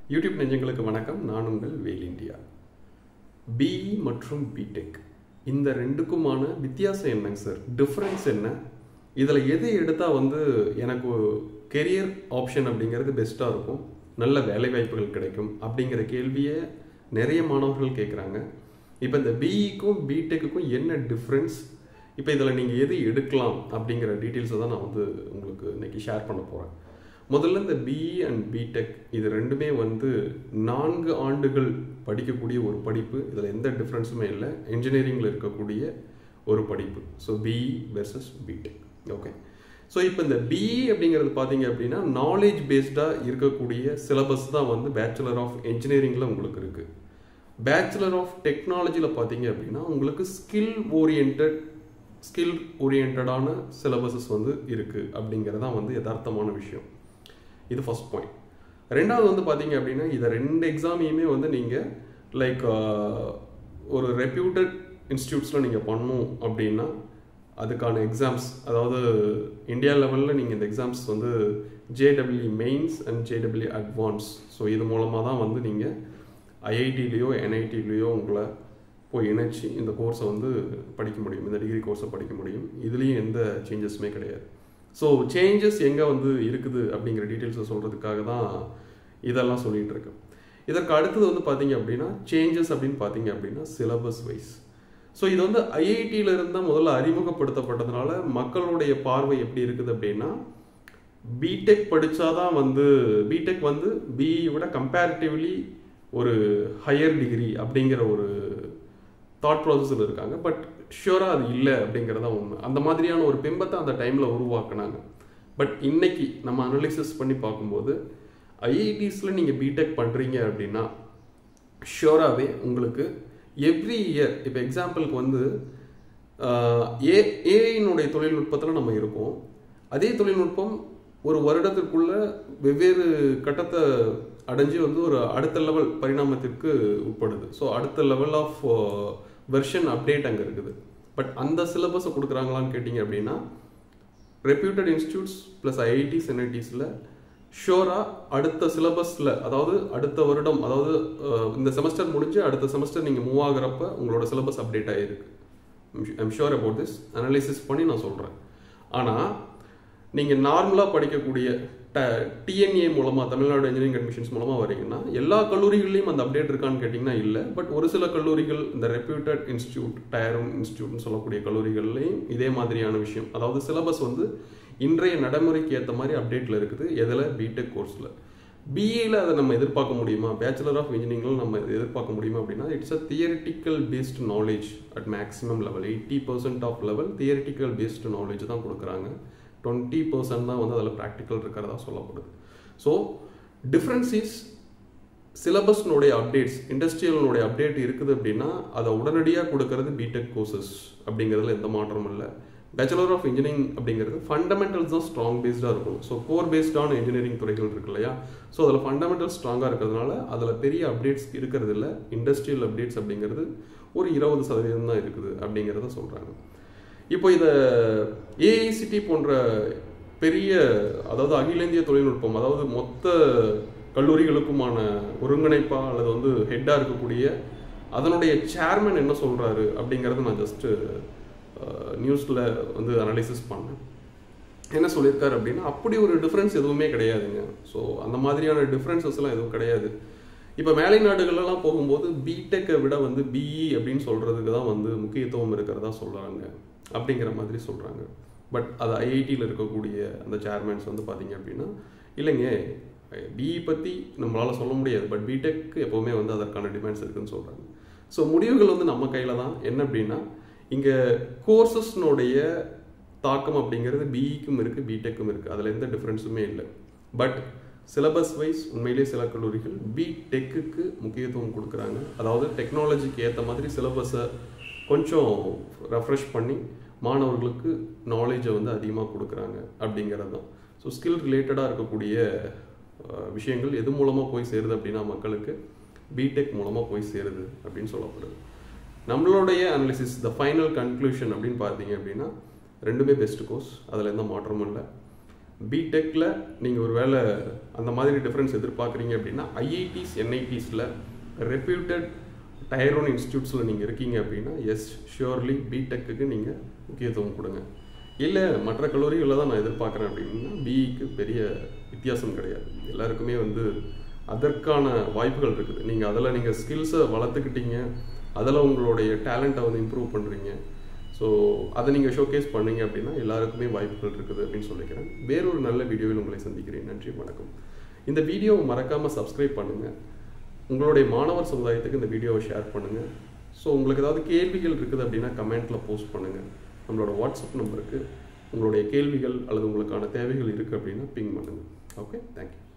YouTube நெஞ்சங்களுக்கு வணக்கம் நான் உங்கள் வேல் இந்தியா பிஇ மற்றும் பிடெக் இந்த ரெண்டுக்குமான வித்தியாசம் என்னங்க சார் டிஃப்ரென்ஸ் என்ன இதில் எது எடுத்தால் வந்து எனக்கு கெரியர் ஆப்ஷன் அப்படிங்கிறது பெஸ்ட்டாக இருக்கும் நல்ல வேலை வாய்ப்புகள் கிடைக்கும் அப்படிங்கிற கேள்வியை நிறைய மாணவர்கள் கேட்குறாங்க இப்போ இந்த பிஇக்கும் பிடெக்குக்கும் என்ன டிஃப்ரென்ஸ் இப்போ இதில் நீங்கள் எது எடுக்கலாம் அப்படிங்கிற டீட்டெயில்ஸை தான் நான் வந்து உங்களுக்கு இன்னைக்கு ஷேர் பண்ண போகிறேன் முதல்ல இந்த பிஇ அண்ட் பிடெக் இது ரெண்டுமே வந்து நான்கு ஆண்டுகள் படிக்கக்கூடிய ஒரு படிப்பு இதில் எந்த டிஃப்ரென்ஸுமே இல்லை இன்ஜினியரிங்கில் இருக்கக்கூடிய ஒரு படிப்பு so BE versus BTech okay so இப்போ இந்த பிஇ அப்படிங்கிறது பார்த்தீங்க அப்படின்னா நாலேஜ் பேஸ்டாக இருக்கக்கூடிய சிலபஸ் தான் வந்து பேச்சுலர் ஆஃப் இன்ஜினியரிங்கில் உங்களுக்கு இருக்குது பேச்சுலர் ஆஃப் டெக்னாலஜியில் பார்த்தீங்க அப்படின்னா உங்களுக்கு ஸ்கில் ஓரியன்ட் ஸ்கில் ஓரியன்டான சிலபஸஸ் வந்து இருக்குது அப்படிங்கிறது தான் வந்து யதார்த்தமான விஷயம் இது ஃபர்ஸ்ட் பாயிண்ட் ரெண்டாவது வந்து பார்த்தீங்க அப்படின்னா இதை ரெண்டு எக்ஸாமையுமே வந்து நீங்கள் லைக் ஒரு ரெப்யூட்டட் இன்ஸ்டியூட்ஸில் நீங்கள் பண்ணணும் அப்படின்னா அதுக்கான எக்ஸாம்ஸ் அதாவது இந்தியா லெவலில் நீங்கள் இந்த எக்ஸாம்ஸ் வந்து JW mains and JW advance so இது மூலமாக தான் வந்து நீங்கள் ஐஐடிலேயோ என்ஐடிலேயோ உங்களை போய் இணைச்சி இந்த கோர்ஸை வந்து படிக்க முடியும் இந்த டிகிரி கோர்ஸை படிக்க முடியும் இதுலேயும் எந்த சேஞ்சஸுமே கிடையாது ஸோ சேஞ்சஸ் எங்கே வந்து இருக்குது அப்படிங்கிற டீட்டெயில்ஸை சொல்கிறதுக்காக தான் இதெல்லாம் சொல்லிகிட்டு இருக்கேன் இதற்கு அடுத்தது வந்து பார்த்தீங்க அப்படின்னா சேஞ்சஸ் அப்படின்னு பார்த்தீங்க அப்படின்னா சிலபஸ் வைஸ் ஸோ இது வந்து ஐஐடியில் இருந்தால் முதல்ல அறிமுகப்படுத்தப்பட்டதுனால மக்களுடைய பார்வை எப்படி இருக்குது அப்படின்னா பிடெக் படித்தாதான் வந்து பிடெக் வந்து பிஇ விட கம்பேரிட்டிவ்லி ஒரு ஹையர் டிகிரி அப்படிங்கிற ஒரு தாட் ப்ராசஸில் இருக்காங்க பட் ஷியூராக அது இல்லை அப்படிங்கிறதா உண்மை அந்த மாதிரியான ஒரு பிம்பத்தை அந்த டைமில் உருவாக்குனாங்க பட் இன்னைக்கு நம்ம அனலிசிஸ் பண்ணி பார்க்கும்போது ஐஐடிஸில் நீங்கள் பிடெக் பண்ணுறீங்க அப்படின்னா ஷியூராகவே உங்களுக்கு எவ்ரி இயர் இப்போ எக்ஸாம்பிளுக்கு வந்து ஏ ஏஐனுடைய தொழில்நுட்பத்தில் நம்ம இருக்கோம் அதே தொழில்நுட்பம் ஒரு வருடத்திற்குள்ள வெவ்வேறு கட்டத்தை அடைஞ்சு வந்து ஒரு அடுத்த லெவல் பரிணாமத்திற்கு உட்படுது ஸோ அடுத்த லெவல் ஆஃப் வெர்ஷன் அப்டேட் அங்கே இருக்குது பட் அந்த சிலபஸை கொடுக்குறாங்களான்னு கேட்டிங்க அப்படின்னா ரெப்யூட்டட் இன்ஸ்டியூட்ஸ் ப்ளஸ் ஐஐடிஸ் என்ஐடிஸில் ஷோராக அடுத்த சிலபஸில் அதாவது அடுத்த வருடம் அதாவது இந்த செமஸ்டர் முடிஞ்சு அடுத்த செமஸ்டர் நீங்கள் மூவ் ஆகிறப்ப உங்களோட சிலபஸ் அப்டேட் ஆகிருக்கு I'm sure about this analysis பண்ணி நான் சொல்கிறேன் ஆனால் நீங்கள் நார்மலாக படிக்கக்கூடிய ட டிஎன்ஏ மூலமாக தமிழ்நாடு இன்ஜினியரிங் அட்மிஷன்ஸ் மூலமாக வரீங்கன்னா எல்லா கல்லூரிகள்லையும் அந்த அப்டேட் இருக்கான்னு கேட்டிங்கன்னா இல்லை பட் ஒரு சில கல்லூரிகள் இந்த ரெப்யூட்டட் இன்ஸ்டியூட் டயரும் இன்ஸ்டியூட்னு சொல்லக்கூடிய கல்லூரிகள்லையும் இதே மாதிரியான விஷயம் அதாவது சிலபஸ் வந்து இன்றைய நடைமுறைக்கு ஏற்ற மாதிரி அப்டேட்டில் இருக்குது எதில் பிடெக் கோர்ஸில் பிஏல அதை நம்ம எதிர்பார்க்க முடியுமா பேச்சுலர் ஆஃப் இன்ஜினியரிங்கில் நம்ம எதிர்பார்க்க முடியுமா அப்படின்னா it's uh theoretical based knowledge at maximum level eighty percent of level theoretical based knowledge தான் கொடுக்குறாங்க டுவெண்ட்டி பர்சன்ட் தான் வந்து அதில் ப்ராக்டிக்கல் இருக்கிறதா சொல்லப்படுது ஸோ டிஃப்ரென்ஸ் இஸ் சிலபஸ்னுடைய அப்டேட்ஸ் இண்டஸ்ட்ரியலினுடைய அப்டேட் இருக்குது அப்படின்னா அதை உடனடியாக கொடுக்கறது பிடெக் கோர்சஸ் அப்படிங்கிறதுல எந்த மாற்றமும் இல்லை பேச்சுலர் ஆஃப் இன்ஜினியரிங் அப்படிங்கிறது ஃபண்டமெண்டல்ஸ் தான் ஸ்ட்ராங் பேஸ்டாக இருக்கும் ஸோ கோர் பேஸ்டான இன்ஜினியரிங் துறைகள் இருக்கு இல்லையா ஸோ அதில் ஃபண்டமெண்டல் ஸ்ட்ராங்காக இருக்கிறதுனால அதில் பெரிய அப்டேட்ஸ் இருக்கிறது இல்லை இண்டஸ்ட்ரியல் அப்டேட்ஸ் அப்படிங்கிறது ஒரு இருபது சதவீதம் தான் இருக்குது அப்படிங்கிறத சொல்கிறாங்க இப்போ இதை ஏஐசிடி போன்ற பெரிய அதாவது அகில இந்திய தொழில்நுட்பம் அதாவது மொத்த கல்லூரிகளுக்குமான ஒருங்கிணைப்பா அல்லது வந்து ஹெட்டாக இருக்கக்கூடிய அதனுடைய சேர்மன் என்ன சொல்கிறாரு அப்படிங்கிறத நான் ஜஸ்ட்டு நியூஸில் வந்து அனலைசிஸ் பண்ணேன் என்ன சொல்லியிருக்காரு அப்படின்னா அப்படி ஒரு டிஃப்ரென்ஸ் எதுவுமே கிடையாதுங்க ஸோ அந்த மாதிரியான டிஃப்ரென்சஸ்லாம் எதுவும் கிடையாது இப்போ மேலை நாடுகள்லாம் போகும்போது பிடெக்கை விட வந்து பிஇ அப்படின்னு சொல்கிறதுக்கு தான் வந்து முக்கியத்துவம் இருக்கிறதா சொல்கிறாங்க அப்படிங்கிற மாதிரி சொல்கிறாங்க பட் அது ஐஐடியில் இருக்கக்கூடிய அந்த சேர்மேன்ஸ் வந்து பார்த்தீங்க அப்படின்னா இல்லைங்க பிஇ பற்றி நம்மளால் சொல்ல முடியாது பட் பிடெக் எப்போவுமே வந்து அதற்கான டிமாண்ட்ஸ் இருக்குதுன்னு சொல்கிறாங்க ஸோ முடிவுகள் வந்து நம்ம கையில் தான் என்ன அப்படின்னா இங்கே கோர்சஸ்னுடைய தாக்கம் அப்படிங்கிறது பிஇக்கும் இருக்குது பிடெக்கும் இருக்குது அதில் எந்த டிஃப்ரென்ஸுமே இல்லை பட் சிலபஸ் வைஸ் உண்மையிலே சில கல்லூரிகள் பிடெக்குக்கு முக்கியத்துவம் கொடுக்குறாங்க அதாவது டெக்னாலஜிக்கு ஏற்ற மாதிரி சிலபஸை கொஞ்சம் ரெஃப்ரெஷ் பண்ணி மாணவர்களுக்கு நாலேஜை வந்து அதிகமாக கொடுக்குறாங்க அப்படிங்கிறது தான் ஸோ ஸ்கில் ரிலேட்டடாக இருக்கக்கூடிய விஷயங்கள் எது மூலமாக போய் சேருது அப்படின்னா மக்களுக்கு பிடெக் மூலமாக போய் சேருது அப்படின்னு சொல்லப்படுது நம்மளுடைய அனாலிசிஸ் த ஃபைனல் கன்க்ளூஷன் அப்படின்னு பார்த்தீங்க அப்படின்னா ரெண்டுமே பெஸ்ட் கோர்ஸ் அதில் எந்த மாற்றமும் இல்லை பிடெக்கில் நீங்கள் ஒரு வேளை அந்த மாதிரி டிஃப்ரென்ஸ் எதிர்பார்க்குறீங்க அப்படின்னா ஐஐடிஸ் என்ஐடிஸில் ரெப்யூட்டட் டயர் ஒன் இன்ஸ்டியூட்ஸில் நீங்கள் இருக்கீங்க அப்படின்னா எஸ் ஷியோர்லி பிடெக்குக்கு நீங்கள் முக்கியத்துவம் கொடுங்க இல்லை மற்ற கல்லூரிகளில் தான் நான் எதிர்பார்க்குறேன் அப்படின்னா பிஇக்கு பெரிய வித்தியாசம் கிடையாது எல்லாருக்குமே வந்து அதற்கான வாய்ப்புகள் இருக்குது நீங்கள் அதில் நீங்கள் ஸ்கில்ஸை வளர்த்துக்கிட்டீங்க அதில் உங்களுடைய டேலண்ட்டை வந்து இம்ப்ரூவ் பண்ணுறீங்க ஸோ அதை நீங்கள் ஷோகேஸ் பண்ணீங்க அப்படின்னா எல்லாருக்குமே வாய்ப்புகள் இருக்குது அப்படின்னு சொல்லிக்கிறேன் வேறொரு நல்ல வீடியோவில் உங்களை சந்திக்கிறேன் நன்றி வணக்கம் இந்த வீடியோவை மறக்காமல் சப்ஸ்கிரைப் பண்ணுங்கள் உங்களுடைய மாணவர் சமுதாயத்துக்கு இந்த வீடியோவை ஷேர் பண்ணுங்கள் ஸோ உங்களுக்கு ஏதாவது கேள்விகள் இருக்குது அப்படின்னா கமெண்ட்டில் போஸ்ட் பண்ணுங்கள் நம்மளோட வாட்ஸ்அப் நம்பருக்கு உங்களுடைய கேள்விகள் அல்லது உங்களுக்கான தேவைகள் இருக்குது அப்படின்னா பிங் பண்ணுங்கள் ஓகே தேங்க்யூ